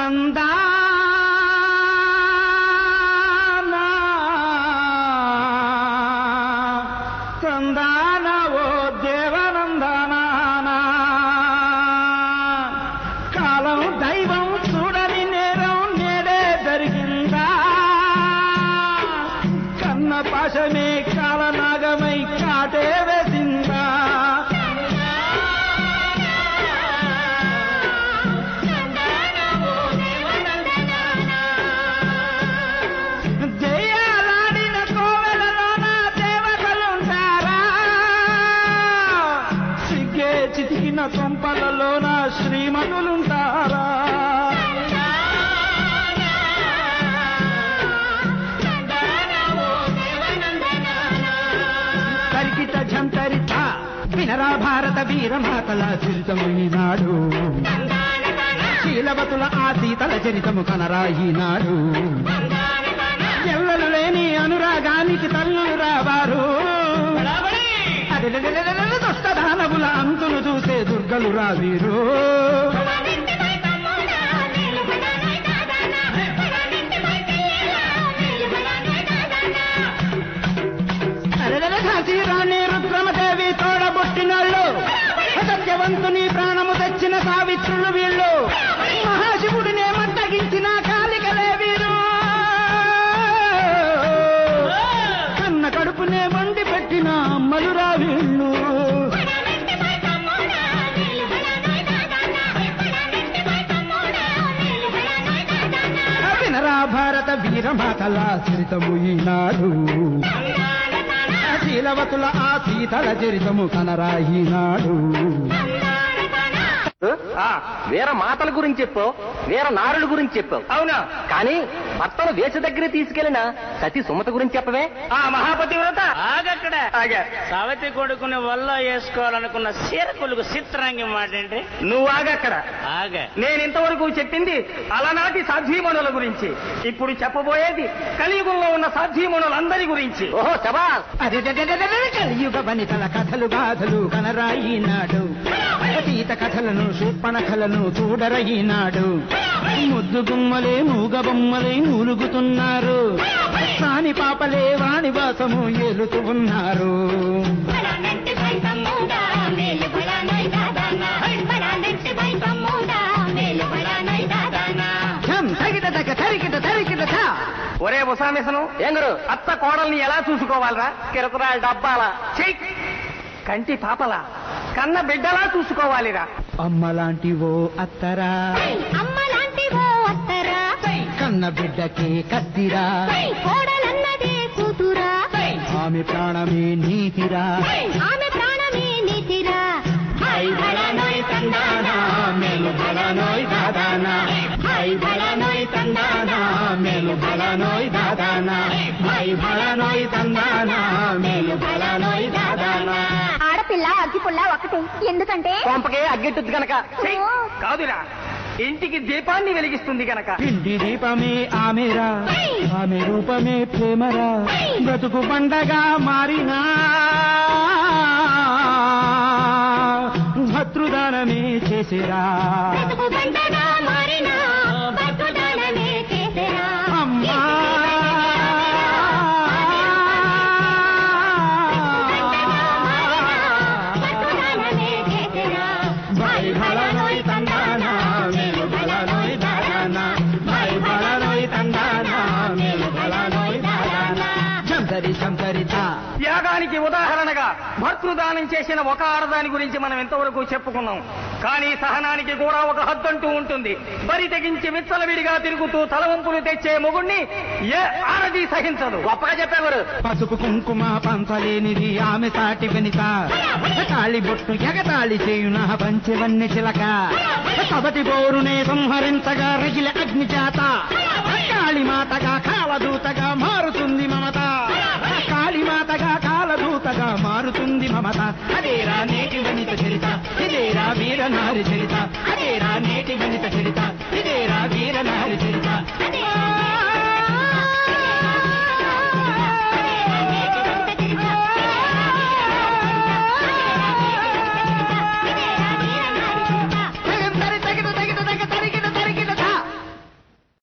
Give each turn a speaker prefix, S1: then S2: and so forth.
S1: తందానా తందాన ఓ దేవనందనానా కాలం దైవం చూడని నేరం నేడే జరిగిందా కన్న పాశమే కాలనాగమై కాటే వేసిందా జయాలాడిన కోవెలలోన దేవతలుంటారా సిగ్గే చితికిన కొంపలలోన శ్రీమణులుంటారా తరికిట ఝంతరిత వినరా భారత వీరమాతల చరితము ఈనాడు శీలవతుల ఆ సీతల చరితము కనరా ఈనాడు ఎల్లలు లేని అనురాగానికి తల్లులు రావారు అరెరెరెరెరెరె దుష్టదానవుల అంతులు చూసే దుర్గలు రావీరు అరెరెరె కాశీరాణి రుద్రమదేవి తోడబుట్టినోళ్ళు సత్యవంతుని ప్రాణము తెచ్చిన సావిత్రులు వీళ్ళు మహాశివుడినే మట్టగించిన కాలికలే వీరు కన్న కడుపునే మండి పెట్టిన అమ్మలురా వీళ్ళు వినరా భారత వీరమాతల చరితము ఈనాడు శీలవతుల ఆ సీతల చరితము కనరా ఈనాడు
S2: ఆ, వీర మాటల గురించి చెప్పావు వీర నారుల గురించి చెప్పావు
S1: అవునా
S2: కానీ భర్తను వేష దగ్గర తీసుకెళ్లిన సతీ సుమత గురించి చెప్పవే
S1: ఆ మహాపతివ్రత
S3: ఆగక్కడ
S1: ఆగా.
S3: సవతి కొడుకుని వల్ల వేసుకోవాలనుకున్న సీరకులకు చిత్రాంగి మాట ఏంటి
S1: నువ్వు ఆగక్కడ
S3: ఆగ
S1: నేను ఇంతవరకు చెప్పింది అలనాటి సాధ్వీమణుల గురించి ఇప్పుడు చెప్పబోయేది కలియుగంలో ఉన్న సాధ్వీమణులందరి గురించి
S2: ఓహో శబాస్
S1: కలియుగ వనితల కథలు గాథలు కనరాయినాడు సీత కథలను శూర్పణఖలను చూడరయినాడు ముద్దు గుమ్మలే మూగ బొమ్మలే మూలుగుతున్నారు సాని పాపలే వాణివాసము ఏలుతూ ఉన్నారు ఝం, తగిట తగ, తరికిట తరికిట థ. ఒరే ఉసామిసను
S2: ఏం గురు
S1: అత్త కోడల్ని ఎలా చూసుకోవాలరా
S2: కిరసరాల డబ్బాల
S1: చెయ్ కంటి పాపలా కన్న బిడ్డలా చూసుకోవాలిరా అమ్మలాంటి ఓ అత్తరా
S4: అమ్మలాంటివో అత్తరా
S1: కన్న బిడ్డకే కత్తిరా
S4: కోడలన్నదే కూతురా
S1: ఆమె ప్రాణమే నీతిరా
S4: ఆమె ప్రాణమే నీతిరా
S1: హై భలనోయ్ తందానా మేలు భలనోయ్ దాదానా హై భలనోయ్ తందానా మేలు భలనోయ్ దాదానా హై భలనోయ్ తందానా మేలు భలనోయ్ దాదానా
S4: ఆడపిల్ల అగ్గిపుల్ల ఒకటే ఎందుకంటే
S2: కొంపకే అగ్గెట్టుద్ది గనక
S4: ఓ,
S1: కాదురా ఇంటికి దీపాన్ని వెలిగిస్తుంది గనక ఇంటి దీపమే ఆమెరా ఆమె రూపమే ప్రేమరా బ్రతుకు పండగా మారినా భద్రుదానమే చేసిరా
S4: బ్రతుకు బండగా మారిన భద్రదానమే చేసెరా.
S1: అమ్మా
S4: భద్రదానమే చేసెరా.
S1: భై భలనోయ్ తందానా మేలు భలనోయ్ దాదానా భై భలనోయ్ తందానా మేలు భలనోయ్ దాదానా సంతరి సంతరిత యాగానికి ఉదాహరణగా భర్తృదానం చేసిన ఒక ఆడదాని గురించి మనం ఎంతవరకు చెప్పుకున్నాం కానీ సహనానికి కూడా ఒక హద్దంటూ ఉంటుంది బరి తెగించి విచ్చలవిడిగా తిరుగుతూ తలవంపులు తెచ్చే మొగుణ్ణి ఏ ఆడది సహించదు
S2: గొప్పగా చెప్పేవారు
S1: పసుపు కుంకుమ పంచలేనిది ఆమె సాటి వెనిత తాళి బొట్టు ఎగతాళి చేయున పంచవన్ని చిలక కబటి బోరునే సంహరించగా రగిల అగ్ని చేత కాళీమాతగా కాలదూతగా మారుతుంది మమత కాళీమాతగా కాలదూతగా మారుతుంది మమత అదేరా నేటి వనిత చరిత ఇదేరా వీర నారి చరిత అదేరా నేటి వనిత చరిత ఇదేరా